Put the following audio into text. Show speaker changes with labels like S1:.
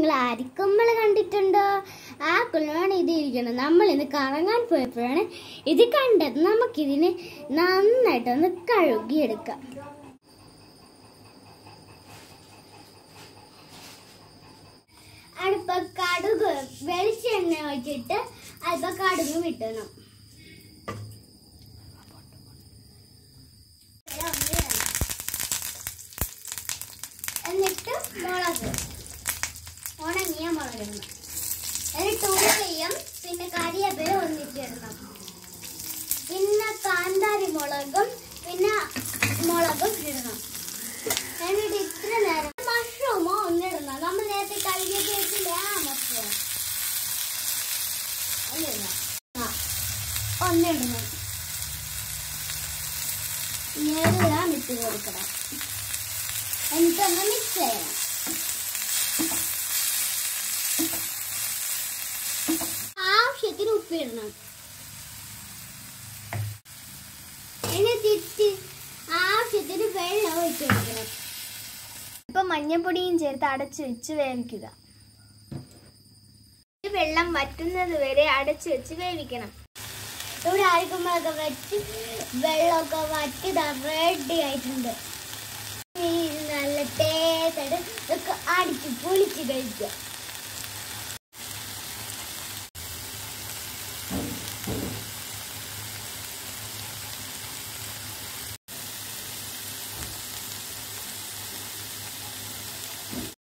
S1: നിങ്ങൾ അരിക്കൊമ്പള കണ്ടിട്ടുണ്ടോ ആ കുളമാണ് ഇത് ഇരിക്കുന്നത് നമ്മൾ ഇന്ന് കറങ്ങാൻ പോയപ്പോഴാണ് ഇത് കണ്ടത് നമുക്കിതിനെ നന്നായിട്ടൊന്ന് കഴുകിയെടുക്കാം അടുപ്പ കടുക് വെളിച്ചെണ്ണ വെച്ചിട്ട് അല്പ കടുക് വിട്ടണം എന്നിട്ട് മുളക് ഉണങ്ങിയ മുളക് ഇടണം എന്നിട്ട് ഉള്ളിയും പിന്നെ കരിയപ്പയും ഒന്നിച്ചിടണം പിന്നെ കാന്താരി മുളകും പിന്നെ മുളകും ഇടണം എന്നിട്ട് ഇത്ര നേരം മഷ്റൂമോ ഒന്നിടണം നമ്മൾ നേരത്തെ കഴുകിയൊക്കെ വെച്ചില്ലേ ആ മഷ്റൂം ഒന്നിടണം ആ ഒന്നിടണം ഞെരുവിടാൻ ഇട്ട് കൊടുക്കണം എന്നിട്ടൊന്ന് മിക്സ് ചെയ്യണം ആവശ്യത്തിന് ഉപ്പിടണം എന്നിട്ട് ആവശ്യത്തിന് വെള്ളം ഒഴിച്ചു കൊടുക്കണം
S2: ഇപ്പൊ മഞ്ഞപ്പൊടിയും ചേർത്ത് അടച്ചു വെച്ച് വേവിക്കുക ഈ വെള്ളം വറ്റുന്നത് വരെ അടച്ചു വെച്ച് വേവിക്കണം
S1: ഇവിടെ അരിക്കുമ്പോഴൊക്കെ വെച്ച് വെള്ളമൊക്കെ വറ്റി റെഡി ആയിട്ടുണ്ട് ഇനി ഇത് നല്ല ടേസ്റ്റായിട്ട് ഇതൊക്കെ അടിച്ച് പൊളിച്ച് കഴിക്കുക